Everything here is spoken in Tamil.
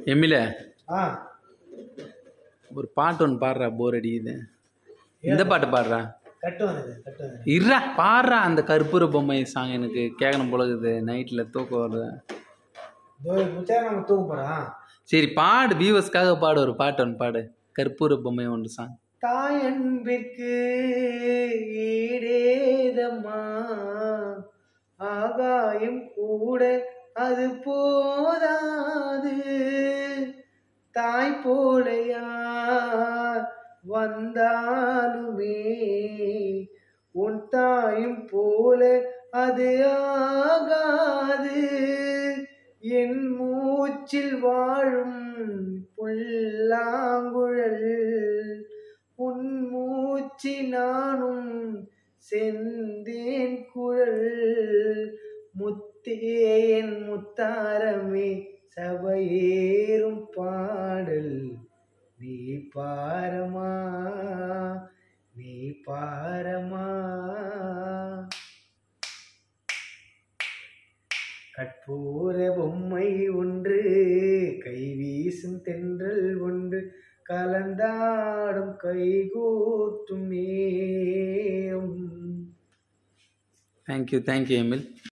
எமில ஆ ஒரு பாட்டு ஒன்று பாடுறா போர் அடிக்குது இந்த பாட்டு பாடுறா கட்டு வந்தது கட்டு வந்தது இருடா பாடுறா அந்த கற்பூர பொம்மை சாங் எனக்கு கேட்கணும் போல இருக்குது நைட்டில் தூக்கம் வருது இதோ முச்சா நம்ம தூங்க போகிறோம் சரி பாடு வியூவர்ஸ்க்காக பாடு ஒரு பாட்டு ஒன்று பாடு கற்பூர பொம்மை ஒன்று சாங் தாயன்பிற்கு ஈடேதம்மா ஆகாயம் கூட அது போதாது தாய் போல யார் வந்தாலுமே உன் தாயும் போல அது ஆகாது என் மூச்சில் வாழும் புல்லாங்குழல் உன் மூச்சு நானும் செந்தேன் குழல் முத்தே என் முத்தாரமே சபையேறும் பாடல் நீ பாரமா நீ பாரமா கற்பூர பொம்மை ஒன்று கை வீசும் தென்றல் ஒன்று கலந்தாடும் கைகூட்டும் நேரம் தேங்க்யூ தேங்க்யூ எமில்